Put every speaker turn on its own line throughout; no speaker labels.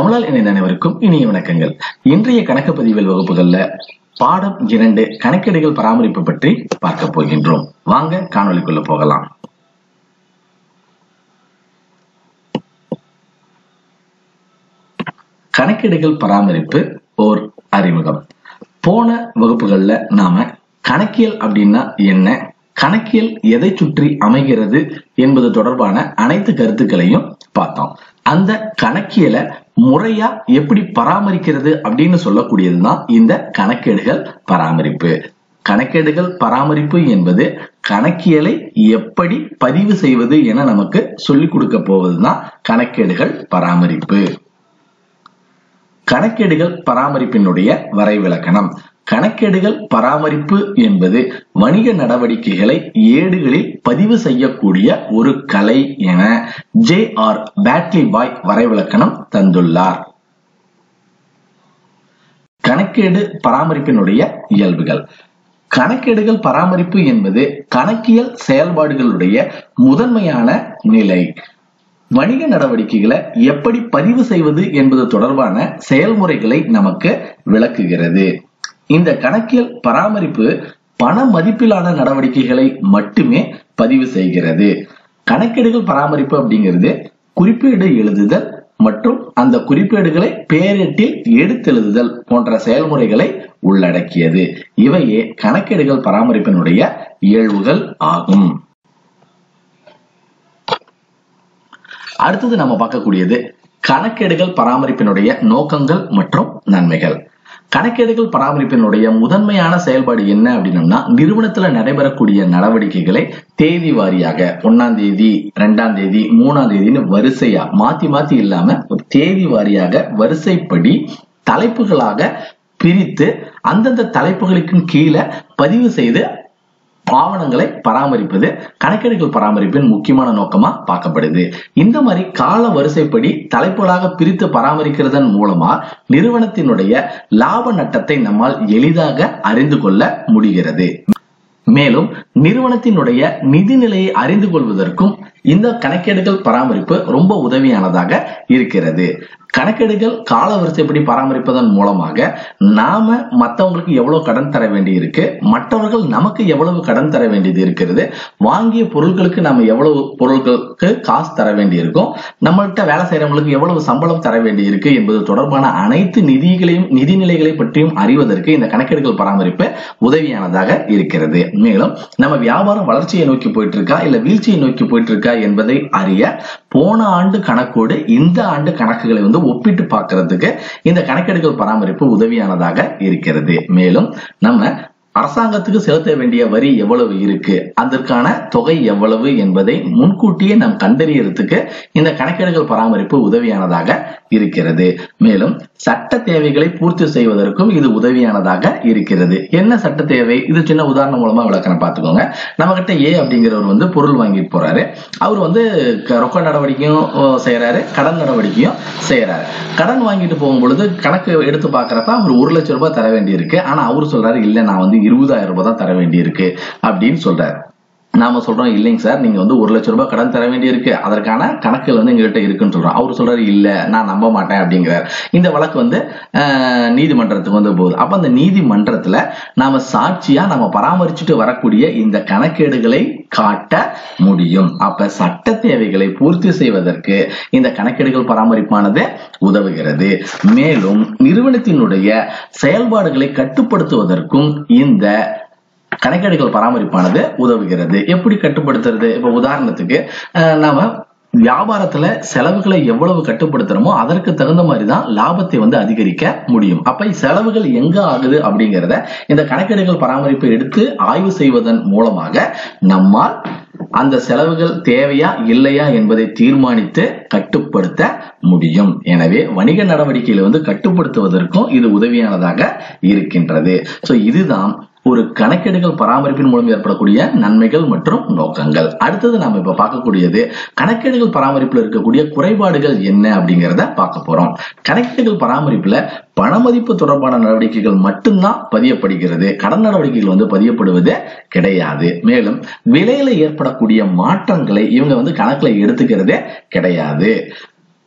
தமிழால் இணைந்த அனைவருக்கும் இனிய வணக்கங்கள் இன்றைய கணக்கு பதிவியல் வகுப்புகள்ல பாடம் இரண்டு கணக்கீடுகள் பராமரிப்பு பற்றி பார்க்க போகின்றோம் வாங்க காணொளிக்குள்ள போகலாம் கணக்கீடுகள் பராமரிப்பு ஓர் அறிமுகம் போன வகுப்புகள்ல நாம கணக்கியல் அப்படின்னா என்ன கணக்கியல் எதை சுற்றி அமைகிறது என்பது தொடர்பான அனைத்து கருத்துக்களையும் பார்த்தோம் அந்த கணக்கியலை முறையா எப்படி பராமரிக்கிறது அப்படின்னு சொல்லக்கூடியதுதான் இந்த கணக்கேடுகள் பராமரிப்பு கணக்கேடுகள் பராமரிப்பு என்பது கணக்கியலை எப்படி பதிவு செய்வது என நமக்கு சொல்லிக் கொடுக்க போவதுதான் கணக்கேடுகள் பராமரிப்பு கணக்கேடுகள் பராமரிப்பினுடைய வரைவிலக்கணம் கணக்கேடுகள் பராமரிப்பு என்பது வணிக நடவடிக்கைகளை ஏடுகளில் பதிவு செய்யக்கூடிய ஒரு கலை என ஜே ஆர் பேட்லி பாய் வரைவிலக்கணம் தந்துள்ளார் கணக்கேடு பராமரிப்பினுடைய இயல்புகள் கணக்கேடுகள் பராமரிப்பு என்பது கணக்கியல் செயல்பாடுகளுடைய முதன்மையான நிலை வணிக நடவடிக்கைகளை எப்படி பதிவு செய்வது என்பது தொடர்பான செயல்முறைகளை நமக்கு விளக்குகிறது இந்த கணக்கியல் பராமரிப்பு பண மதிப்பிலான நடவடிக்கைகளை மட்டுமே பதிவு செய்கிறது கணக்கீடுகள் பராமரிப்பு அப்படிங்கிறது குறிப்பீடு எழுதுதல் மற்றும் அந்த குறிப்பேடுகளை பேரிட்டில் எடுத்தெழுதுதல் போன்ற செயல்முறைகளை உள்ளடக்கியது இவையே கணக்கேடுகள் பராமரிப்பினுடைய இயல்புகள் ஆகும் அடுத்தது நம்ம பார்க்கக்கூடியது கணக்கேடுகள் பராமரிப்பினுடைய நோக்கங்கள் மற்றும் நன்மைகள் கணக்கேடுகள் பராமரிப்பினுடைய முதன்மையான செயல்பாடு என்ன அப்படின்னம்னா நிறுவனத்துல நடைபெறக்கூடிய நடவடிக்கைகளை தேதி வாரியாக ஒன்னாம் தேதி ரெண்டாம் தேதி மூணாம் தேதின்னு வரிசையா மாத்தி மாத்தி இல்லாம தேதி வாரியாக வரிசைப்படி தலைப்புகளாக பிரித்து அந்தந்த தலைப்புகளுக்கு கீழே பதிவு செய்து ஆவணங்களை பராமரிப்பது கணக்கெடுகள் பராமரிப்பின் முக்கியமான நோக்கமா பார்க்கப்படுது இந்த மாதிரி கால வரிசைப்படி தலைப்புகளாக பிரித்து பராமரிக்கிறதன் மூலமா நிறுவனத்தினுடைய லாப நட்டத்தை நம்மால் எளிதாக அறிந்து கொள்ள முடிகிறது மேலும் நிறுவனத்தினுடைய நிதிநிலையை அறிந்து கொள்வதற்கும் இந்த கணக்கேடுகள் பராமரிப்பு ரொம்ப உதவியானதாக இருக்கிறது கணக்கெடுகள் கால வரிசைப்படி பராமரிப்பதன் மூலமாக நாம மற்றவங்களுக்கு எவ்வளவு கடன் தர வேண்டி இருக்கு மற்றவர்கள் நமக்கு எவ்வளவு கடன் தர வேண்டியது இருக்கிறது வாங்கிய பொருட்களுக்கு நாம எவ்வளவு பொருட்களுக்கு காசு தர வேண்டி இருக்கும் நம்மள்கிட்ட வேலை செய்யறவங்களுக்கு எவ்வளவு சம்பளம் தர வேண்டி இருக்கு என்பது தொடர்பான அனைத்து நிதிகளையும் நிதிநிலைகளை பற்றியும் அறிவதற்கு இந்த கணக்கெடுகள் பராமரிப்பு உதவியானதாக இருக்கிறது மேலும் நம்ம வியாபாரம் வளர்ச்சியை நோக்கி போயிட்டு இருக்கா இல்ல வீழ்ச்சியை நோக்கி போயிட்டு இருக்கா என்பதை அறிய போன ஆண்டு கணக்கோடு இந்த ஆண்டு கணக்குகளை வந்து ஒப்பிட்டு பார்க்கறதுக்கு இந்த கணக்கெடுகள் பராமரிப்பு உதவியானதாக இருக்கிறது மேலும் நம்ம அரசாங்கத்துக்கு செலுத்த வேண்டிய வரி எவ்வளவு இருக்கு அதற்கான தொகை எவ்வளவு என்பதை முன்கூட்டியே நாம் கண்டறியறதுக்கு இந்த கணக்கெடுகள் பராமரிப்பு உதவியானதாக இருக்கிறது மேலும் சட்ட தேவைகளை பூர்த்தி செய்வதற்கும் இது உதவியானதாக இருக்கிறது என்ன சட்ட தேவை இது சின்ன உதாரணம் மூலமா விளக்கணும் பார்த்துக்கோங்க நம்ம கிட்ட ஏ அப்படிங்கிறவர் வந்து பொருள் வாங்கிட்டு போறாரு அவர் வந்து ரொக்க நடவடிக்கையும் செய்யறாரு கடன் நடவடிக்கையும் செய்யறாரு கடன் வாங்கிட்டு போகும் பொழுது கணக்கு எடுத்து பாக்குறப்ப அவர் ஒரு லட்சம் ரூபாய் தர வேண்டி இருக்கு ஆனா அவரு சொல்றாரு இல்ல நான் வந்து இருபதாயிரம் ரூபாய் தான் தர வேண்டி இருக்கு அப்படின்னு சொல்றாரு நாம சொல்றோம் இல்லைங்க சார் நீங்க வந்து ஒரு லட்சம் ரூபாய் கடன் தர வேண்டி இருக்கு அதற்கான கணக்குகள் வந்து எங்ககிட்ட இருக்குன்னு சொல்றோம் அவர் சொல்றாரு இல்ல நான் நம்ப மாட்டேன் அப்படிங்கிறார் இந்த வழக்கு வந்து நீதிமன்றத்துக்கு வந்து போகுது அப்ப அந்த நீதிமன்றத்துல நாம சாட்சியா நம்ம பராமரிச்சுட்டு வரக்கூடிய இந்த கணக்கேடுகளை காட்ட முடியும் அப்ப சட்ட தேவைகளை பூர்த்தி செய்வதற்கு இந்த கணக்கேடுகள் பராமரிப்பானது உதவுகிறது மேலும் நிறுவனத்தினுடைய செயல்பாடுகளை கட்டுப்படுத்துவதற்கும் இந்த கணக்கெடுகள் பராமரிப்பானது உதவுகிறது எப்படி கட்டுப்படுத்துறது இப்ப உதாரணத்துக்கு நாம வியாபாரத்துல செலவுகளை எவ்வளவு கட்டுப்படுத்துறோமோ அதற்கு தகுந்த மாதிரி தான் லாபத்தை வந்து அதிகரிக்க முடியும் அப்ப செலவுகள் எங்க ஆகுது அப்படிங்கிறத இந்த கணக்கெடுகள் பராமரிப்பை எடுத்து ஆய்வு செய்வதன் மூலமாக நம்மால் அந்த செலவுகள் தேவையா இல்லையா என்பதை தீர்மானித்து கட்டுப்படுத்த முடியும் எனவே வணிக நடவடிக்கைகளை வந்து கட்டுப்படுத்துவதற்கும் இது உதவியானதாக இருக்கின்றது சோ இதுதான் ஒரு கணக்கெடுகள் பராமரிப்பின் மூலம் ஏற்படக்கூடிய நன்மைகள் மற்றும் நோக்கங்கள் அடுத்தது நாம இப்ப பார்க்கக்கூடியது கணக்கெடுகள் பராமரிப்புல இருக்கக்கூடிய குறைபாடுகள் என்ன அப்படிங்கிறத பார்க்க போறோம் கணக்கெடுகள் பராமரிப்புல பணமதிப்பு தொடர்பான நடவடிக்கைகள் மட்டும்தான் பதியப்படுகிறது கடன் நடவடிக்கைகள் வந்து பதியப்படுவது கிடையாது மேலும் விலையில ஏற்படக்கூடிய மாற்றங்களை இவங்க வந்து கணக்குல எடுத்துக்கிறதே கிடையாது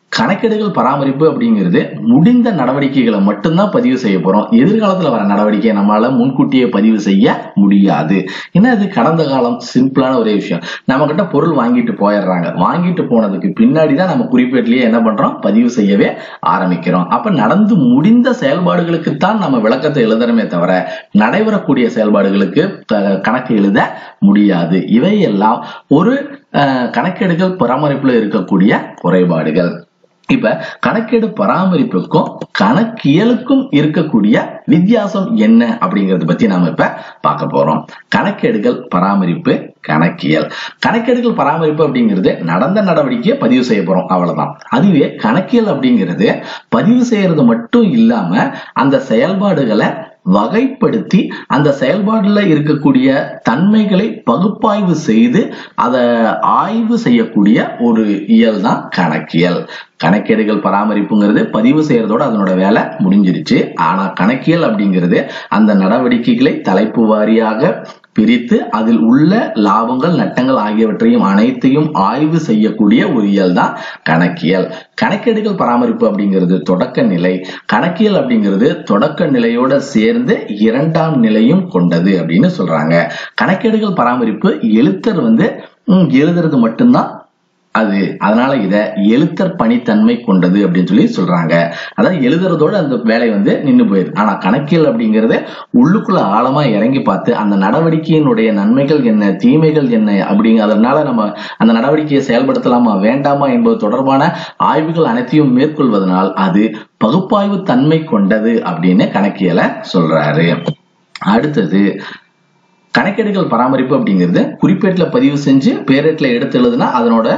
கணக்கெடுகள் பராமரிப்பு அப்படிங்கிறது முடிந்த நடவடிக்கைகளை மட்டும்தான் பதிவு செய்ய போறோம் எதிர்காலத்துல வர நடவடிக்கையை நம்மளால முன்கூட்டியே பதிவு செய்ய முடியாது ஏன்னா இது கடந்த காலம் சிம்பிளான ஒரே விஷயம் நம்ம கிட்ட பொருள் வாங்கிட்டு போயிடுறாங்க வாங்கிட்டு போனதுக்கு பின்னாடி தான் நம்ம குறிப்பேட்டிலேயே என்ன பண்றோம் பதிவு செய்யவே ஆரம்பிக்கிறோம் அப்ப நடந்து முடிந்த செயல்பாடுகளுக்கு தான் நம்ம விளக்கத்தை எழுதுறமே தவிர நடைபெறக்கூடிய செயல்பாடுகளுக்கு க- கணக்கு எழுத முடியாது இவையெல்லாம் ஒரு அஹ், கணக்கெடுகள் பராமரிப்புல இருக்கக்கூடிய குறைபாடுகள் இப்ப கணக்கெடு பராமரிப்புக்கும் கணக்கியலுக்கும் இருக்கக்கூடிய வித்தியாசம் என்ன அப்படிங்கறத பத்தி நாம இப்ப பார்க்க போறோம் கணக்கெடுகள் பராமரிப்பு கணக்கியல் கணக்கெடுகள் பராமரிப்பு அப்படிங்கிறது நடந்த நடவடிக்கையை பதிவு செய்ய போறோம் அவ்வளவுதான் அதுவே கணக்கியல் அப்படிங்கிறது பதிவு செய்யறது மட்டும் இல்லாம அந்த செயல்பாடுகளை வகைப்படுத்தி அந்த செயல்பாடுல இருக்கக்கூடிய தன்மைகளை பகுப்பாய்வு செய்து அதை ஆய்வு செய்யக்கூடிய ஒரு இயல் தான் கணக்கியல் கணக்கேடுகள் பராமரிப்புங்கிறது பதிவு செய்யறதோட அதனோட வேலை முடிஞ்சிருச்சு ஆனா கணக்கியல் அப்படிங்கிறது அந்த நடவடிக்கைகளை தலைப்பு வாரியாக பிரித்து அதில் உள்ள லாபங்கள் நட்டங்கள் ஆகியவற்றையும் அனைத்தையும் ஆய்வு செய்யக்கூடிய ஒரு இயல் தான் கணக்கியல் கணக்கெடுகள் பராமரிப்பு அப்படிங்கிறது தொடக்க நிலை கணக்கியல் அப்படிங்கிறது தொடக்க நிலையோட சேர்ந்து இரண்டாம் நிலையும் கொண்டது அப்படின்னு சொல்றாங்க கணக்கேடுகள் பராமரிப்பு எழுத்தர் வந்து ம், எழுதுறது மட்டும்தான் அது அதனால இத எழுத்தர் பணித்தன்மை கொண்டது அப்படின்னு சொல்லி சொல்றாங்க அதாவது எழுதுறதோட அந்த வேலை வந்து நின்னு போயிருது ஆனா கணக்கியல் அப்படிங்கறது உள்ளுக்குள்ள ஆழமா இறங்கி பார்த்து அந்த நடவடிக்கையினுடைய நன்மைகள் என்ன தீமைகள் என்ன அப்படிங்க அதனால நம்ம அந்த நடவடிக்கையை செயல்படுத்தலாமா வேண்டாமா என்பது தொடர்பான ஆய்வுகள் அனைத்தையும் மேற்கொள்வதனால் அது பகுப்பாய்வு தன்மை கொண்டது அப்படின்னு கணக்கியலை சொல்றாரு அடுத்தது கணக்கெடுகள் பராமரிப்பு அப்படிங்கிறது குறிப்பேட்டில் பதிவு செஞ்சு பேரேட்டில் எடுத்து எழுதுனா அதனோட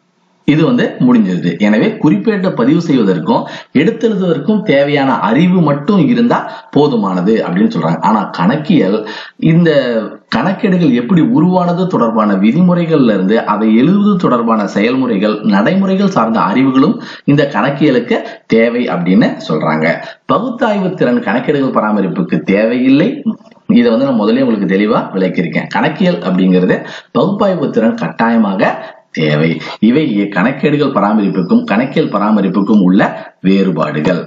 இது வந்து முடிஞ்சிருது எனவே குறிப்பேட்டை பதிவு செய்வதற்கும் எடுத்தெழுதுவதற்கும் தேவையான அறிவு மட்டும் இருந்தா போதுமானது அப்படின்னு சொல்றாங்க ஆனா கணக்கியல் இந்த கணக்கெடுகள் எப்படி உருவானது தொடர்பான விதிமுறைகள்ல இருந்து அதை எழுதுவது தொடர்பான செயல்முறைகள் நடைமுறைகள் சார்ந்த அறிவுகளும் இந்த கணக்கியலுக்கு தேவை அப்படின்னு சொல்றாங்க பகுத்தாய்வு திறன் கணக்கெடுகள் பராமரிப்புக்கு தேவையில்லை இதை வந்து நான் முதலே உங்களுக்கு தெளிவா விளக்கியிருக்கேன் கணக்கியல் அப்படிங்கிறது பகுப்பாய்வு திறன் கட்டாயமாக தேவை இவை கணக்கேடுகள் பராமரிப்புக்கும் கணக்கியல் பராமரிப்புக்கும் உள்ள வேறுபாடுகள்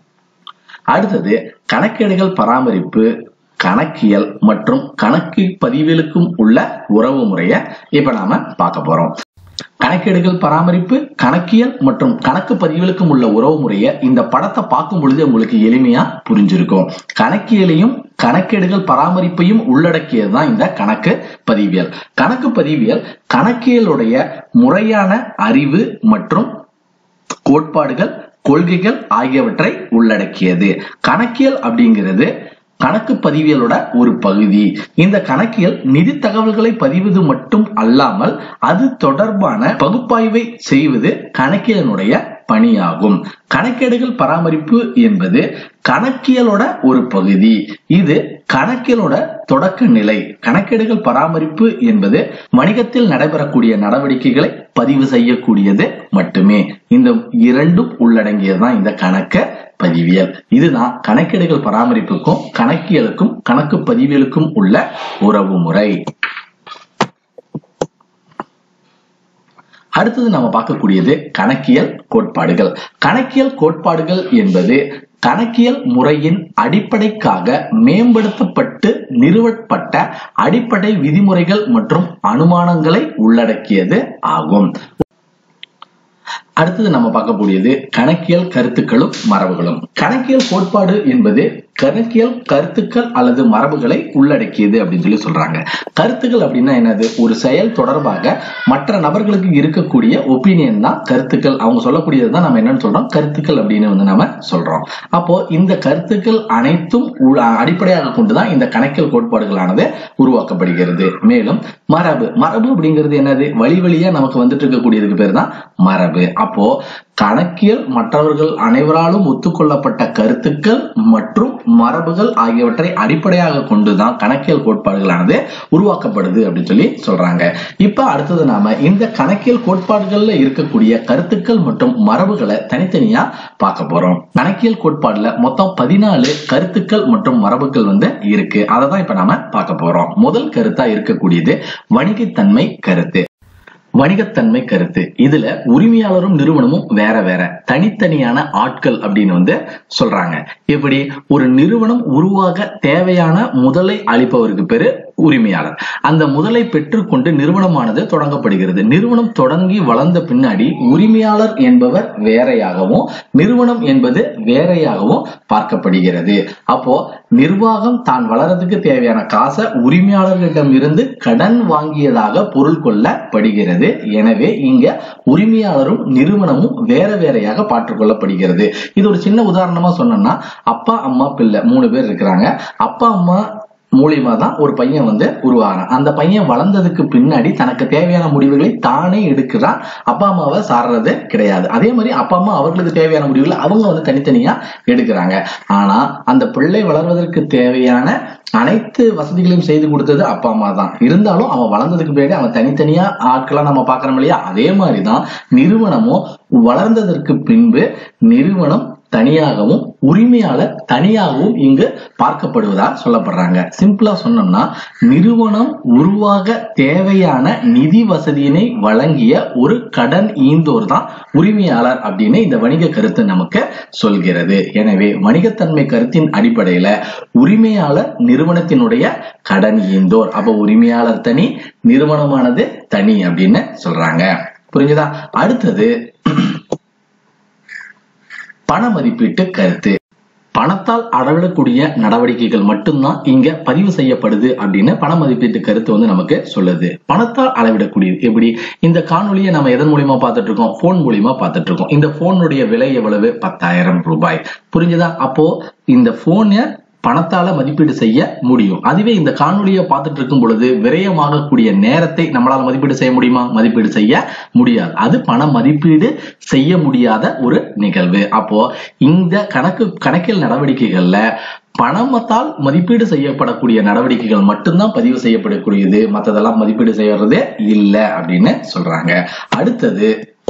அடுத்தது கணக்கேடுகள் பராமரிப்பு கணக்கியல் மற்றும் கணக்கு பதிவிலுக்கும் உள்ள உறவு முறையை இப்ப நாம பார்க்க போறோம் கணக்கேடுகள் பராமரிப்பு கணக்கியல் மற்றும் கணக்கு பதிவுகளுக்கும் உள்ள உறவு முறையை இந்த படத்தை பார்க்கும் பொழுது உங்களுக்கு எளிமையா புரிஞ்சிருக்கும் கணக்கியலையும் கணக்கேடுகள் பராமரிப்பையும் உள்ளடக்கியதுதான் இந்த கணக்கு பதிவியல் கணக்கு பதிவியல் கணக்கியலுடைய முறையான அறிவு மற்றும் கோட்பாடுகள் கொள்கைகள் ஆகியவற்றை உள்ளடக்கியது கணக்கியல் அப்படிங்கிறது கணக்கு பதிவியலோட ஒரு பகுதி இந்த கணக்கியல் நிதி தகவல்களை பதிவது மட்டும் அல்லாமல் அது தொடர்பான பகுப்பாய்வை செய்வது கணக்கியலனுடைய பணியாகும் கணக்கேடுகள் பராமரிப்பு என்பது கணக்கியலோட ஒரு பகுதி இது கணக்கியலோட தொடக்க நிலை கணக்கேடுகள் பராமரிப்பு என்பது வணிகத்தில் நடைபெறக்கூடிய நடவடிக்கைகளை பதிவு செய்யக்கூடியது மட்டுமே இந்த இரண்டும் உள்ளடங்கியதுதான் இந்த கணக்க பதிவியல் இதுதான் கணக்கேடுகள் பராமரிப்புக்கும் கணக்கியலுக்கும் கணக்கு பதிவியலுக்கும் உள்ள உறவு முறை அடுத்தது நம்ம பார்க்கக்கூடியது கணக்கியல் கோட்பாடுகள் கணக்கியல் கோட்பாடுகள் என்பது கணக்கியல் முறையின் அடிப்படைக்காக மேம்படுத்தப்பட்டு நிறுவப்பட்ட அடிப்படை விதிமுறைகள் மற்றும் அனுமானங்களை உள்ளடக்கியது ஆகும் அடுத்தது நம்ம பார்க்கக்கூடியது கணக்கியல் கருத்துக்களும் மரபுகளும் கணக்கியல் கோட்பாடு என்பது கணக்கியல் கருத்துக்கள் அல்லது மரபுகளை உள்ளடக்கியது அப்படின்னு சொல்லி சொல்றாங்க கருத்துக்கள் அப்படின்னா என்னது ஒரு செயல் தொடர்பாக மற்ற நபர்களுக்கு இருக்கக்கூடிய ஒப்பீனியன் தான் கருத்துக்கள் அவங்க சொல்லக்கூடியது தான் நம்ம என்னன்னு சொல்றோம் கருத்துக்கள் அப்படின்னு வந்து நம்ம சொல்றோம் அப்போ இந்த கருத்துக்கள் அனைத்தும் உ- அடிப்படையாக கொண்டுதான் இந்த கணக்கியல் கோட்பாடுகளானது உருவாக்கப்படுகிறது மேலும் மரபு மரபு அப்படிங்கிறது என்னது வழி வழியா நமக்கு வந்துட்டு இருக்கக்கூடியதுக்கு பேர் தான் மரபு அப்போ கணக்கியல் மற்றவர்கள் அனைவராலும் ஒத்துக்கொள்ளப்பட்ட கருத்துக்கள் மற்றும் மரபுகள் ஆகியவற்றை அடிப்படையாக கொண்டுதான் கணக்கியல் கோட்பாடுகளானது உருவாக்கப்படுது அப்படின்னு சொல்லி சொல்றாங்க இப்ப அடுத்தது நாம இந்த கணக்கியல் கோட்பாடுகள்ல இருக்கக்கூடிய கருத்துக்கள் மற்றும் மரபுகளை தனித்தனியா பார்க்க போறோம் கணக்கியல் கோட்பாடுல மொத்தம் பதினாலு கருத்துக்கள் மற்றும் மரபுகள் வந்து இருக்கு அதை தான் இப்ப நாம பார்க்க போறோம் முதல் கருத்தா இருக்கக்கூடியது வணிகத்தன்மை கருத்து வணிகத்தன்மை கருத்து இதுல உரிமையாளரும் நிறுவனமும் வேற வேற தனித்தனியான ஆட்கள் அப்படின்னு வந்து சொல்றாங்க எப்படி ஒரு நிறுவனம் உருவாக தேவையான முதலை அளிப்பவருக்கு பேரு உரிமையாளர் அந்த முதலை பெற்றுக்கொண்டு நிறுவனமானது தொடங்கப்படுகிறது நிறுவனம் தொடங்கி வளர்ந்த பின்னாடி உரிமையாளர் என்பவர் வேறையாகவும் நிறுவனம் என்பது வேறையாகவும் பார்க்கப்படுகிறது அப்போ நிர்வாகம் தான் வளர்றதுக்கு தேவையான காசை உரிமையாளர்களிடம் இருந்து கடன் வாங்கியதாக பொருள் கொள்ளப்படுகிறது எனவே இங்க உரிமையாளரும் நிறுவனமும் வேற வேறையாக பாற்றுக்கொள்ளப்படுகிறது இது ஒரு சின்ன உதாரணமா சொன்னோம்னா அப்பா அம்மா பிள்ளை மூணு பேர் இருக்கிறாங்க அப்பா அம்மா மூலியமா தான் ஒரு பையன் வந்து உருவாகிறான் அந்த பையன் வளர்ந்ததுக்கு பின்னாடி தனக்கு தேவையான முடிவுகளை தானே எடுக்கிறான் அப்பா அம்மாவை சாடுறது கிடையாது அதே மாதிரி அப்பா அம்மா அவர்களுக்கு தேவையான முடிவுகளை அவங்க வந்து தனித்தனியா எடுக்கிறாங்க ஆனா அந்த பிள்ளை வளர்வதற்கு தேவையான அனைத்து வசதிகளையும் செய்து கொடுத்தது அப்பா அம்மா தான் இருந்தாலும் அவன் வளர்ந்ததுக்கு பின்னாடி அவன் தனித்தனியா ஆட்களா நம்ம பாக்குறோம் இல்லையா அதே மாதிரிதான் நிறுவனமும் வளர்ந்ததற்கு பின்பு நிறுவனம் தனியாகவும் உரிமையாளர் தனியாகவும் இங்கு பார்க்கப்படுவதா சொல்லப்படுறாங்க சிம்பிளா சொன்னோம்னா நிறுவனம் உருவாக தேவையான நிதி வசதியினை வழங்கிய ஒரு கடன் ஈந்தோர் தான் உரிமையாளர் அப்படின்னு இந்த வணிக கருத்து நமக்கு சொல்கிறது எனவே வணிகத்தன்மை கருத்தின் அடிப்படையில உரிமையாளர் நிறுவனத்தினுடைய கடன் ஈந்தோர் அப்ப உரிமையாளர் தனி நிறுவனமானது தனி அப்படின்னு சொல்றாங்க புரிஞ்சுதா அடுத்தது பண மதிப்பீட்டு கருத்து பணத்தால் அளவிடக்கூடிய நடவடிக்கைகள் மட்டும்தான் இங்க பதிவு செய்யப்படுது அப்படின்னு பண மதிப்பீட்டு கருத்து வந்து நமக்கு சொல்லுது பணத்தால் அளவிடக்கூடியது எப்படி இந்த காணொலியை நம்ம எதன் மூலியமா பார்த்துட்டு இருக்கோம் போன் மூலியமா பார்த்துட்டு இருக்கோம் இந்த போனுடைய விலை எவ்வளவு பத்தாயிரம் ரூபாய் புரிஞ்சுதா அப்போ இந்த போனை பணத்தால மதிப்பீடு செய்ய முடியும் அதுவே இந்த காணொலியை பார்த்துட்டு இருக்கும் பொழுது விரயமாகக்கூடிய நேரத்தை நம்மளால மதிப்பீடு செய்ய முடியுமா மதிப்பீடு செய்ய முடியாது அது பண மதிப்பீடு செய்ய முடியாத ஒரு நிகழ்வு அப்போ இந்த கணக்கு கணக்கியல் நடவடிக்கைகள்ல பணமத்தால் மதிப்பீடு செய்யப்படக்கூடிய நடவடிக்கைகள் மட்டும்தான் பதிவு செய்யப்படக்கூடியது மற்றதெல்லாம் மதிப்பீடு செய்யறது இல்லை அப்படின்னு சொல்றாங்க அடுத்தது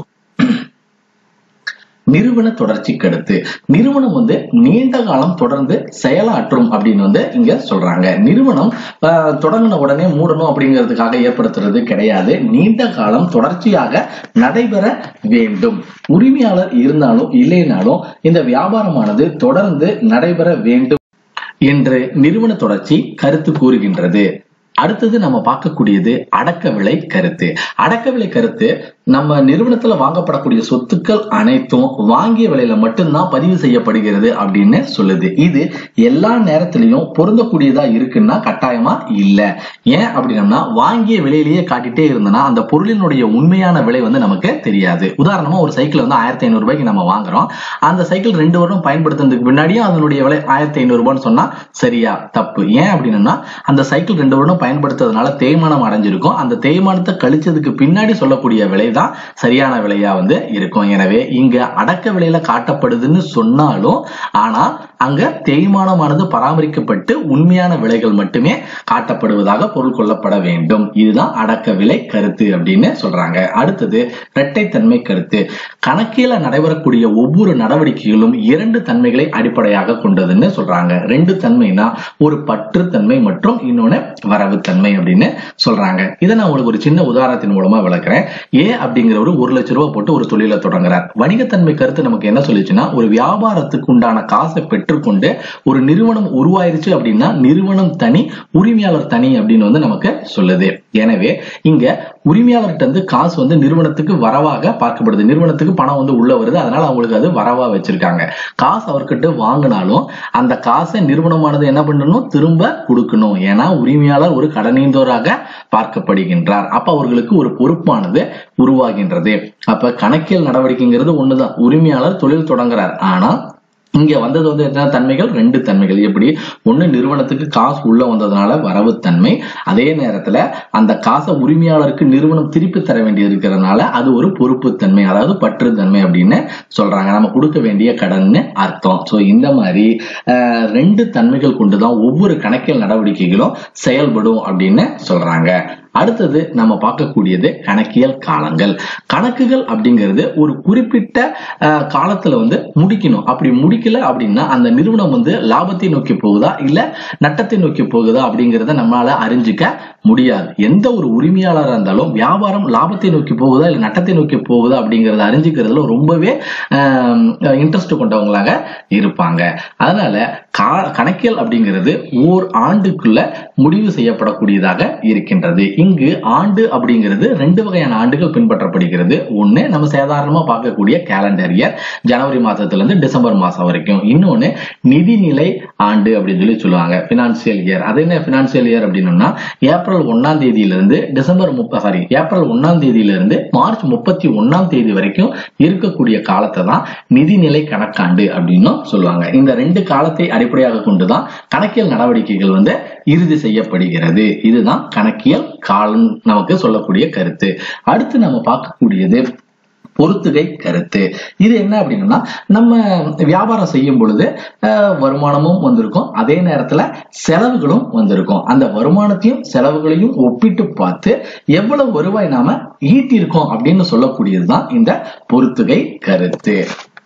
நிறுவன தொடர்ச்சி கருத்து நிறுவனம் வந்து நீண்ட காலம் தொடர்ந்து செயலாற்றும் அப்படின்னு வந்து இங்க சொல்றாங்க நிறுவனம் ஆஹ், தொடங்கின உடனே மூடணும் அப்படிங்கிறதுக்காக ஏற்படுத்துறது கிடையாது நீண்ட காலம் தொடர்ச்சியாக நடைபெற வேண்டும் உரிமையாளர் இருந்தாலும் இல்லைனாலும் இந்த வியாபாரமானது தொடர்ந்து நடைபெற வேண்டும் என்று நிறுவன தொடர்ச்சி கருத்து கூறுகின்றது அடுத்தது நம்ம பார்க்கக்கூடியது அடக்க விலை கருத்து அடக்க விலை கருத்து நம்ம நிறுவனத்துல வாங்கப்படக்கூடிய சொத்துக்கள் அனைத்தும் வாங்கிய விலையில மட்டும்தான் பதிவு செய்யப்படுகிறது அப்படின்னு சொல்லுது இது எல்லா நேரத்திலையும் பொருந்தக்கூடியதா இருக்குன்னா கட்டாயமா இல்ல ஏன் அப்படின்னா வாங்கிய விலையிலேயே காட்டிட்டே இருந்தனா அந்த பொருளினுடைய உண்மையான விலை வந்து நமக்கு தெரியாது உதாரணமா ஒரு சைக்கிள் வந்து ஆயிரத்தி ஐநூறு ரூபாய்க்கு நம்ம வாங்குறோம் அந்த சைக்கிள் ரெண்டு வருடம் பயன்படுத்துறதுக்கு முன்னாடியும் அதனுடைய விலை ஆயிரத்தி ஐநூறு ரூபான்னு சொன்னா சரியா தப்பு ஏன் அப்படின்னா அந்த சைக்கிள் ரெண்டு வருடம் பயன்படுத்துறதுனால தேய்மானம் அடைஞ்சிருக்கும் அந்த தேய்மானத்தை கழிச்சதுக்கு பின்னாடி சொல்லக்கூடிய விலை தான் சரியான விலையா வந்து இருக்கும் எனவே இங்க அடக்க விலையில காட்டப்படுதுன்னு சொன்னாலும் ஆனா அங்க தேய்மானமானது பராமரிக்கப்பட்டு உண்மையான விலைகள் மட்டுமே காட்டப்படுவதாக பொருள் கொள்ளப்பட வேண்டும் இதுதான் அடக்க விலை கருத்து அப்படின்னு சொல்றாங்க அடுத்தது இரட்டைத்தன்மை கருத்து கணக்கில நடைபெறக்கூடிய ஒவ்வொரு நடவடிக்கைகளும் இரண்டு தன்மைகளை அடிப்படையாக கொண்டதுன்னு சொல்றாங்க ரெண்டு தன்மைனா ஒரு பற்றுத்தன்மை மற்றும் இன்னொன்னு வரவுத்தன்மை அப்படின்னு சொல்றாங்க இதை நான் உங்களுக்கு ஒரு சின்ன உதாரணத்தின் மூலமா விளக்குறேன் ஏ அப்படிங்கிறவரு ஒரு லட்சம் ரூபாய் போட்டு ஒரு தொழிலை தொடங்குறார் வணிகத்தன்மை கருத்து நமக்கு என்ன சொல்லிச்சுன்னா ஒரு வியாபாரத்துக்கு உண்டான காசை பெற்றுக்கொண்டு ஒரு நிறுவனம் உருவாயிருச்சு அப்படின்னா நிறுவனம் தனி உரிமையாளர் தனி அப்படின்னு வந்து நமக்கு சொல்லுது எனவே இங்க உரிமையாளர்கிட்ட இருந்து காசு வந்து நிறுவனத்துக்கு வரவாக பார்க்கப்படுது நிறுவனத்துக்கு பணம் வந்து உள்ள வருது அதனால அவங்களுக்கு அது வரவா வச்சிருக்காங்க காசு அவர்கிட்ட வாங்கினாலும் அந்த காசை நிறுவனமானது என்ன பண்ணணும் திரும்ப கொடுக்கணும் ஏன்னா உரிமையாளர் ஒரு கடனீந்தோராக பார்க்கப்படுகின்றார் அப்ப அவர்களுக்கு ஒரு பொறுப்பானது உருவாகின்றது அப்ப கணக்கியல் நடவடிக்கைங்கிறது ஒண்ணுதான் உரிமையாளர் தொழில் தொடங்குறார் ஆனா இங்க வந்தது வந்து என்ன தன்மைகள் ரெண்டு தன்மைகள் எப்படி ஒண்ணு நிறுவனத்துக்கு காசு உள்ள வந்ததுனால வரவு தன்மை அதே நேரத்துல அந்த காசை உரிமையாளருக்கு நிறுவனம் திருப்பி தர வேண்டியது இருக்கிறதுனால அது ஒரு பொறுப்பு தன்மை அதாவது பற்று தன்மை அப்படின்னு சொல்றாங்க நம்ம கொடுக்க வேண்டிய கடன்னு அர்த்தம் சோ இந்த மாதிரி ஆஹ், ரெண்டு தன்மைகள் கொண்டுதான் ஒவ்வொரு கணக்கியல் நடவடிக்கைகளும் செயல்படும் அப்படின்னு சொல்றாங்க அடுத்தது நம்ம பார்க்கக்கூடியது கணக்கியல் காலங்கள் கணக்குகள் அப்படிங்கிறது ஒரு குறிப்பிட்ட அஹ், காலத்துல வந்து முடிக்கணும் அப்படி முடிக்கல அப்படின்னா அந்த நிறுவனம் வந்து லாபத்தை நோக்கி போகுதா இல்ல நட்டத்தை நோக்கி போகுதா அப்படிங்கிறத நம்மளால அறிஞ்சிக்க முடியாது எந்த ஒரு உரிமையாளராக இருந்தாலும் வியாபாரம் லாபத்தை நோக்கி போகுதா இல்லை நட்டத்தை நோக்கி போகுதா அப்படிங்கறத அறிஞ்சுக்கிறதுல ரொம்பவே இன்ட்ரெஸ்ட் கொண்டவங்களாக இருப்பாங்க அதனால கா- கணக்கியல் அப்படிங்கிறது ஓர் ஆண்டுக்குள்ள முடிவு செய்யப்படக்கூடியதாக இருக்கின்றது இங்கு ஆண்டு அப்படிங்கிறது ரெண்டு வகையான ஆண்டுகள் பின்பற்றப்படுகிறது ஒண்ணு நம்ம சாதாரணமா பார்க்கக்கூடிய கேலண்டர் இயர் ஜனவரி மாசத்துல இருந்து டிசம்பர் மாசம் வரைக்கும் இன்னொன்னு நிதிநிலை ஆண்டு அப்படின்னு சொல்லி சொல்லுவாங்க பினான்சியல் இயர் அது என்ன பினான்சியல் இயர் அப்படின்னா ஏப்ரல் ஒன்னாம் தேதியிலிருந்து டிசம்பர் முப்ப சாரி ஏப்ரல் ஒன்னாம் தேதியிலிருந்து மார்ச் முப்பத்தி ஒன்னாம் தேதி வரைக்கும் இருக்கக்கூடிய காலத்தை தான் நிதிநிலை கணக்காண்டு அப்படின்னும் சொல்லுவாங்க இந்த ரெண்டு காலத்தை அடிப்படையாக கொண்டுதான் கணக்கியல் நடவடிக்கைகள் வந்து இறுதி செய்யப்படுகிறது இதுதான் கணக்கியல் காலம் நமக்கு சொல்லக்கூடிய கருத்து அடுத்து நம்ம பார்க்கக்கூடியது பொறுத்துகை கருத்து இது என்ன அப்படின்னா நம்ம வியாபாரம் செய்யும் பொழுது அஹ், வருமானமும் வந்திருக்கும் அதே நேரத்துல செலவுகளும் வந்திருக்கும் அந்த வருமானத்தையும் செலவுகளையும் ஒப்பிட்டு பார்த்து எவ்வளவு வருவாய் நாம ஈட்டியிருக்கோம் அப்படின்னு சொல்லக்கூடியதுதான் இந்த பொறுத்துகை கருத்து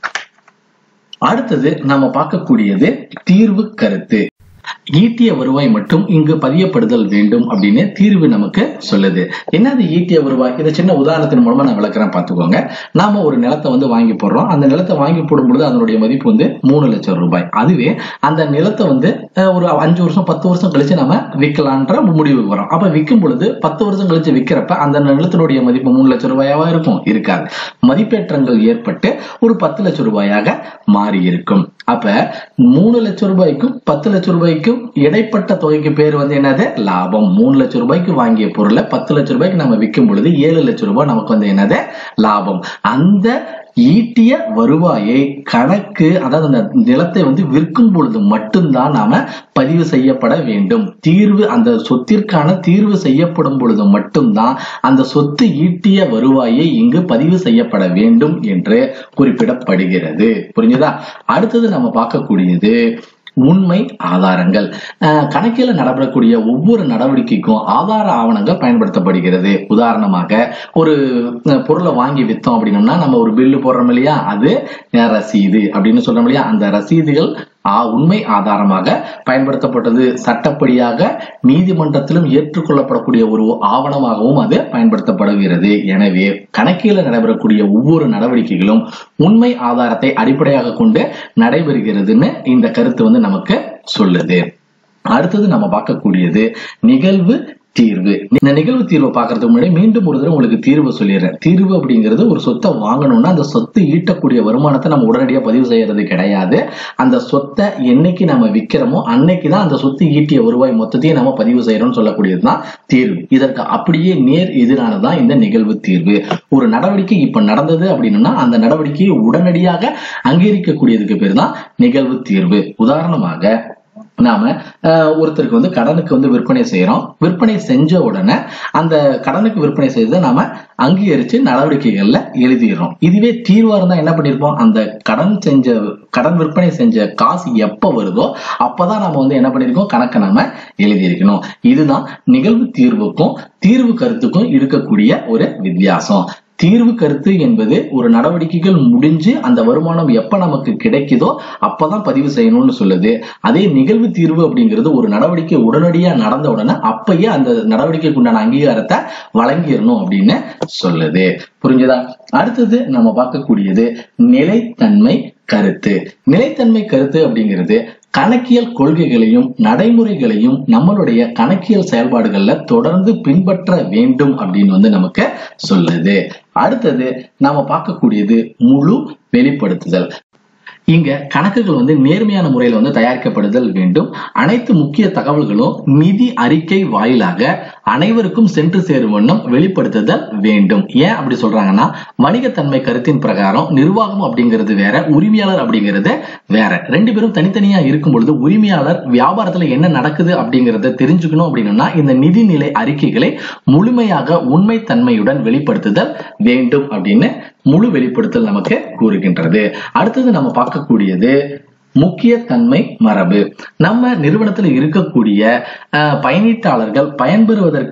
அடுத்தது நாம பார்க்கக்கூடியது தீர்வு கருத்து ஈட்டிய வருவாய் மட்டும் இங்கு பதியப்படுதல் வேண்டும் அப்படின்னு தீர்வு நமக்கு சொல்லுது என்னது ஈட்டிய வருவாய் இதை சின்ன உதாரணத்தின் மூலமா நான் விளக்குறேன் பார்த்துக்கோங்க நாம ஒரு நிலத்தை வந்து வாங்கி போடுறோம் அந்த நிலத்தை வாங்கி போடும் பொழுது அதனுடைய மதிப்பு வந்து மூணு லட்சம் ரூபாய் அதுவே அந்த நிலத்தை வந்து அஹ், ஒரு அஞ்சு வருஷம் பத்து வருஷம் கழிச்சு நம்ம விற்கலான்ற முடிவுக்கு வரோம் அப்ப விற்கும் பொழுது பத்து வருஷம் கழிச்சு விற்கிறப்ப அந்த நிலத்தினுடைய மதிப்பு மூணு லட்சம் ரூபாயாவா இருக்கும் இருக்காது மதிப்பேற்றங்கள் ஏற்பட்டு ஒரு பத்து லட்சம் ரூபாயாக மாறி இருக்கும் அப்ப மூணு லட்சம் ரூபாய்க்கும் பத்து லட்சம் ரூபாய்க்கும் இடைப்பட்ட தொகைக்கு பேர் வந்து என்னது லாபம் மூணு லட்சம் ரூபாய்க்கு வாங்கிய பொருளை பத்து லட்சம் ரூபாய்க்கு நம்ம விற்கும் பொழுது ஏழு லட்சம் ரூபாய் நமக்கு வந்து என்னது லாபம் அந்த ஈட்டிய வருவாயை கணக்கு அதாவது அந்த நிலத்தை வந்து விற்கும் பொழுது மட்டும்தான் நாம பதிவு செய்யப்பட வேண்டும் தீர்வு அந்த சொத்திற்கான தீர்வு செய்யப்படும் பொழுது மட்டும்தான் அந்த சொத்து ஈட்டிய வருவாயை இங்கு பதிவு செய்யப்பட வேண்டும் என்று குறிப்பிடப்படுகிறது புரிஞ்சுதா அடுத்தது நம்ம பார்க்கக்கூடியது உண்மை ஆதாரங்கள் அஹ், கணக்கில நடைபெறக்கூடிய ஒவ்வொரு நடவடிக்கைக்கும் ஆதார ஆவணங்கள் பயன்படுத்தப்படுகிறது உதாரணமாக ஒரு அஹ், பொருளை வாங்கி வித்தோம் அப்படின்னம்னா நம்ம ஒரு பில்லு போடுறோம் இல்லையா அது அஹ், ரசீது அப்படின்னு சொல்றோம் இல்லையா அந்த ரசீதுகள் ஆ- உண்மை ஆதாரமாக பயன்படுத்தப்பட்டது சட்டப்படியாக நீதிமன்றத்திலும் ஏற்றுக்கொள்ளப்படக்கூடிய ஒரு ஆவணமாகவும் அது பயன்படுத்தப்படுகிறது எனவே கணக்கியல நடைபெறக்கூடிய ஒவ்வொரு நடவடிக்கைகளும் உண்மை ஆதாரத்தை அடிப்படையாக கொண்டு நடைபெறுகிறதுன்னு இந்த கருத்து வந்து நமக்கு சொல்லுது அடுத்தது நம்ம பார்க்கக்கூடியது நிகழ்வு தீர்வு இந்த நிகழ்வு தீர்வை பார்க்கறதுக்கு முன்னாடி மீண்டும் ஒரு தடவை உங்களுக்கு தீர்வு சொல்லிடுறேன் தீர்வு அப்படிங்கிறது ஒரு சொத்தை வாங்கணும்னா அந்த சொத்து ஈட்டக்கூடிய வருமானத்தை நம்ம உடனடியாக பதிவு செய்யறது கிடையாது அந்த சொத்தை என்னைக்கு நம்ம விற்கிறோமோ அன்னைக்கு தான் அந்த சொத்து ஈட்டிய வருவாய் மொத்தத்தையும் நம்ம பதிவு செய்யறோம்னு சொல்லக்கூடியதுதான் தீர்வு இதற்கு அப்படியே நேர் எதிரானதான் இந்த நிகழ்வு தீர்வு ஒரு நடவடிக்கை இப்ப நடந்தது அப்படின்னா அந்த நடவடிக்கையை உடனடியாக அங்கீகரிக்கக்கூடியதுக்கு பேர் தான் நிகழ்வு தீர்வு உதாரணமாக நாம அஹ், ஒருத்தருக்கு வந்து கடனுக்கு வந்து விற்பனை செய்யறோம் விற்பனை செஞ்ச உடனே அந்த கடனுக்கு விற்பனை செய்ததை நாம அங்கீகரிச்சு நடவடிக்கைகள்ல எழுதிடுறோம் இதுவே தீர்வா இருந்தா என்ன பண்ணிருப்போம் அந்த கடன் செஞ்ச கடன் விற்பனை செஞ்ச காசு எப்ப வருதோ அப்பதான் நம்ம வந்து என்ன பண்ணிருக்கோம் கணக்கை நாம எழுதியிருக்கணும் இதுதான் நிகழ்வு தீர்வுக்கும் தீர்வு கருத்துக்கும் இருக்கக்கூடிய ஒரு வித்தியாசம் தீர்வு கருத்து என்பது ஒரு நடவடிக்கைகள் முடிஞ்சு அந்த வருமானம் எப்ப நமக்கு கிடைக்குதோ அப்பதான் பதிவு செய்யணும்னு சொல்லுது அதே நிகழ்வு தீர்வு அப்படிங்கிறது ஒரு நடவடிக்கை உடனடியா நடந்த உடனே அப்பயே அந்த நடவடிக்கைக்கு உண்டான அங்கீகாரத்தை வழங்கிடணும் அப்படின்னு சொல்லுது புரிஞ்சுதா அடுத்தது நம்ம பார்க்கக்கூடியது நிலைத்தன்மை கருத்து நிலைத்தன்மை கருத்து அப்படிங்கிறது கணக்கியல் கொள்கைகளையும் நடைமுறைகளையும் நம்மளுடைய கணக்கியல் செயல்பாடுகள்ல தொடர்ந்து பின்பற்ற வேண்டும் அப்படின்னு வந்து நமக்கு சொல்லுது அடுத்தது நாம பார்க்கக்கூடியது முழு வெளிப்படுத்துதல் இங்க கணக்குகள் வந்து நேர்மையான முறையில் வந்து தயாரிக்கப்படுதல் வேண்டும் அனைத்து முக்கிய தகவல்களும் நிதி அறிக்கை வாயிலாக அனைவருக்கும் சென்று சேரும் வண்ணம் வெளிப்படுத்துதல் வேண்டும் ஏன் அப்படி சொல்றாங்கன்னா வணிகத்தன்மை கருத்தின் பிரகாரம் நிர்வாகம் அப்படிங்கிறது வேற உரிமையாளர் அப்படிங்கிறது வேற ரெண்டு பேரும் தனித்தனியா இருக்கும் பொழுது உரிமையாளர் வியாபாரத்துல என்ன நடக்குது அப்படிங்கறத தெரிஞ்சுக்கணும் அப்படின்னா இந்த நிதிநிலை அறிக்கைகளை முழுமையாக உண்மைத்தன்மையுடன் வெளிப்படுத்துதல் வேண்டும் அப்படின்னு முழு வெளிப்படுத்தல் நமக்கு கூறுகின்றது அடுத்தது நம்ம பார்க்கக்கூடியது முக்கிய தன்மை மரபு நம்ம நிறுவனத்தில் இருக்கக்கூடிய அஹ், பயனீட்டாளர்கள் பயன்பெறுவதற்கு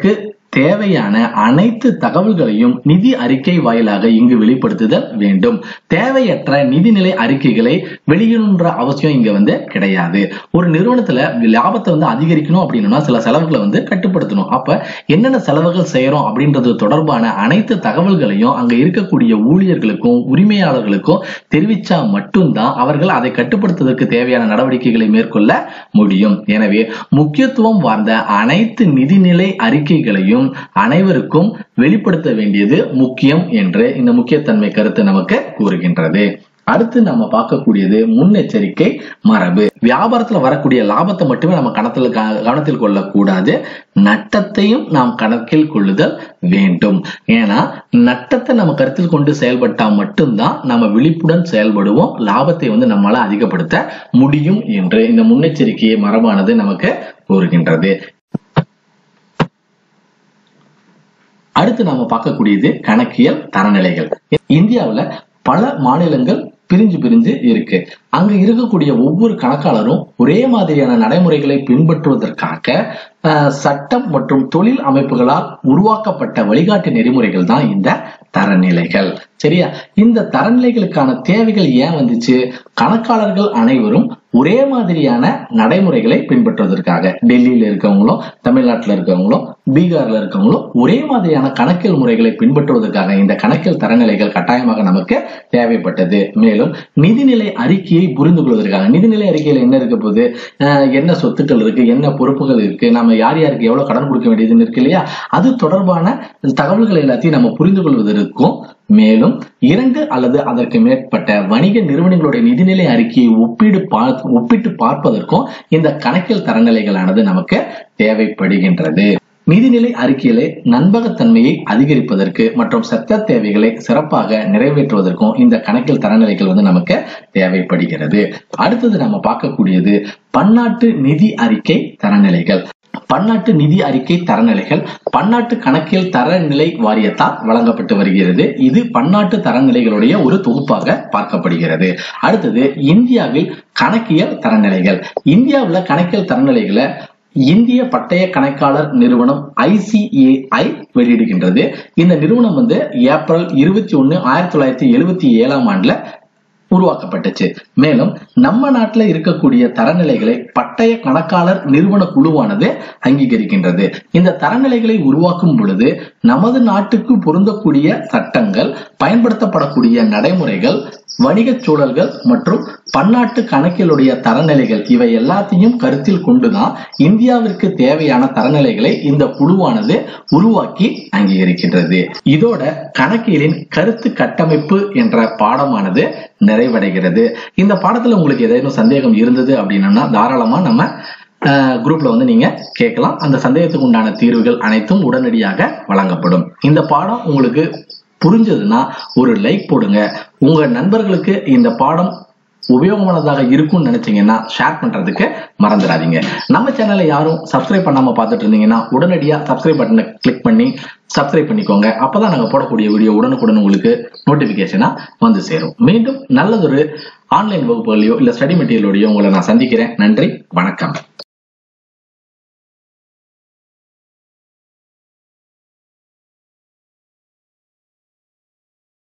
தேவையான அனைத்து தகவல்களையும் நிதி அறிக்கை வாயிலாக இங்கு வெளிப்படுத்துதல் வேண்டும் தேவையற்ற நிதிநிலை அறிக்கைகளை வெளியிடுன்ற அவசியம் இங்க வந்து கிடையாது ஒரு நிறுவனத்துல லாபத்தை வந்து அதிகரிக்கணும் அப்படின்னா சில செலவுகளை வந்து கட்டுப்படுத்தணும் அப்ப என்னென்ன செலவுகள் செய்யறோம் அப்படின்றது தொடர்பான அனைத்து தகவல்களையும் அங்க இருக்கக்கூடிய ஊழியர்களுக்கும் உரிமையாளர்களுக்கும் தெரிவிச்சா மட்டும்தான் அவர்கள் அதை கட்டுப்படுத்துவதற்கு தேவையான நடவடிக்கைகளை மேற்கொள்ள முடியும் எனவே முக்கியத்துவம் வாய்ந்த அனைத்து நிதிநிலை அறிக்கைகளையும் அனைவருக்கும் வெளிப்படுத்த வேண்டியது முக்கியம் என்று இந்த முக்கியத்தன்மை கருத்து நமக்கு கூறுகின்றது அடுத்து நம்ம பார்க்கக்கூடியது முன்னெச்சரிக்கை மரபு வியாபாரத்துல வரக்கூடிய லாபத்தை மட்டுமே நம்ம கணத்தில் க- கவனத்தில் கொள்ளக்கூடாது நட்டத்தையும் நாம் கணக்கில் கொள்ளுதல் வேண்டும் ஏன்னா நட்டத்தை நம்ம கருத்தில் கொண்டு செயல்பட்டா மட்டும்தான் நம்ம விழிப்புடன் செயல்படுவோம் லாபத்தை வந்து நம்மளால அதிகப்படுத்த முடியும் என்று இந்த முன்னெச்சரிக்கை மரபானது நமக்கு கூறுகின்றது அடுத்து நாம பார்க்கக்கூடியது கணக்கியல் தரநிலைகள் இந்தியாவுல பல மாநிலங்கள் பிரிஞ்சு பிரிஞ்சு இருக்கு அங்க இருக்கக்கூடிய ஒவ்வொரு கணக்காளரும் ஒரே மாதிரியான நடைமுறைகளை பின்பற்றுவதற்காக அஹ், சட்டம் மற்றும் தொழில் அமைப்புகளால் உருவாக்கப்பட்ட வழிகாட்டு நெறிமுறைகள் தான் இந்த தரநிலைகள் சரியா இந்த தரநிலைகளுக்கான தேவைகள் ஏன் வந்துச்சு கணக்காளர்கள் அனைவரும் ஒரே மாதிரியான நடைமுறைகளை பின்பற்றுவதற்காக டெல்லியில இருக்கவங்களும் தமிழ்நாட்டுல இருக்கவங்களும் பீகார்ல இருக்கவங்களும் ஒரே மாதிரியான கணக்கியல் முறைகளை பின்பற்றுவதற்காக இந்த கணக்கியல் தரநிலைகள் கட்டாயமாக நமக்கு தேவைப்பட்டது மேலும் நிதிநிலை அறிக்கையை புரிந்து கொள்வதற்காக நிதிநிலை அறிக்கையில என்ன இருக்க போகுது அஹ் என்ன சொத்துக்கள் இருக்கு என்ன பொறுப்புகள் இருக்கு நம்ம யார் யாருக்கு எவ்வளவு கடன் கொடுக்க வேண்டியதுன்னு இருக்கு இல்லையா அது தொடர்பான தகவல்கள் எல்லாத்தையும் நம்ம புரிந்து கொள்வதற்கும் மேலும் இரண்டு அல்லது அதற்கு மேற்பட்ட வணிக நிறுவனங்களுடைய நிதிநிலை அறிக்கையை ஒப்பீடு பார்த்து ஒப்பிட்டு பார்ப்பதற்கும் இந்த கணக்கியல் தரநிலைகளானது நமக்கு தேவைப்படுகின்றது நிதிநிலை அறிக்கையிலே நம்பகத்தன்மையை அதிகரிப்பதற்கு மற்றும் சட்ட தேவைகளை சிறப்பாக நிறைவேற்றுவதற்கும் இந்த கணக்கியல் தரநிலைகள் வந்து நமக்கு தேவைப்படுகிறது அடுத்தது நம்ம பார்க்கக்கூடியது பன்னாட்டு நிதி அறிக்கை தரநிலைகள் பன்னாட்டு நிதி அறிக்கை தரநிலைகள் பன்னாட்டு கணக்கியல் தரநிலை வாரியத்தால் வழங்கப்பட்டு வருகிறது இது பன்னாட்டு தரநிலைகளுடைய ஒரு தொகுப்பாக பார்க்கப்படுகிறது அடுத்தது இந்தியாவில் கணக்கியல் தரநிலைகள் இந்தியாவுல கணக்கியல் தரநிலைகளை இந்திய பட்டய கணக்காளர் நிறுவனம் ஐசிஏஐ வெளியிடுகின்றது இந்த நிறுவனம் வந்து ஏப்ரல் இருபத்தி ஒன்னு ஆயிரத்தி தொள்ளாயிரத்தி எழுபத்தி ஏழாம் ஆண்டுல உருவாக்கப்பட்டுச்சு மேலும் நம்ம நாட்டுல இருக்கக்கூடிய தரநிலைகளை பட்டய கணக்காளர் நிறுவன குழுவானது அங்கீகரிக்கின்றது இந்த தரநிலைகளை உருவாக்கும் பொழுது நமது நாட்டுக்கு பொருந்தக்கூடிய சட்டங்கள் பயன்படுத்தப்படக்கூடிய நடைமுறைகள் வணிகச் சூழல்கள் மற்றும் பன்னாட்டு கணக்கியலுடைய தரநிலைகள் இவை எல்லாத்தையும் கருத்தில் கொண்டுதான் இந்தியாவிற்கு தேவையான தரநிலைகளை இந்த குழுவானது உருவாக்கி அங்கீகரிக்கின்றது இதோட கணக்கியலின் கருத்து கட்டமைப்பு என்ற பாடமானது நிறைவடைகிறது இந்த பாடத்துல உங்களுக்கு ஏதேனும் சந்தேகம் இருந்தது அப்படின்னா தாராளமா நம்ம குரூப்ல வந்து நீங்க கேட்கலாம் அந்த சந்தேகத்துக்கு உண்டான தீர்வுகள் அனைத்தும் உடனடியாக வழங்கப்படும் இந்த பாடம் உங்களுக்கு புரிஞ்சதுன்னா ஒரு லைக் போடுங்க உங்க நண்பர்களுக்கு இந்த பாடம் உபயோகமானதாக இருக்கும்னு நினைச்சீங்கன்னா ஷேர் பண்றதுக்கு மறந்துடாதீங்க நம்ம சேனலை யாரும் சப்ஸ்கிரைப் பண்ணாம பார்த்துட்டு இருந்தீங்கன்னா உடனடியா சப்ஸ்கிரைப் பட்டனை கிளிக் பண்ணி சப்ஸ்கிரைப் பண்ணிக்கோங்க அப்பதான் நாங்க போடக்கூடிய வீடியோ உடனுக்குடன் உங்களுக்கு நோட்டிபிகேஷனா வந்து சேரும் மீண்டும் நல்லதொரு ஆன்லைன் வகுப்புகளையோ இல்ல ஸ்டடி மெட்டீரியலோடையோ உங்களை நான் சந்திக்கிறேன் நன்றி வணக்கம்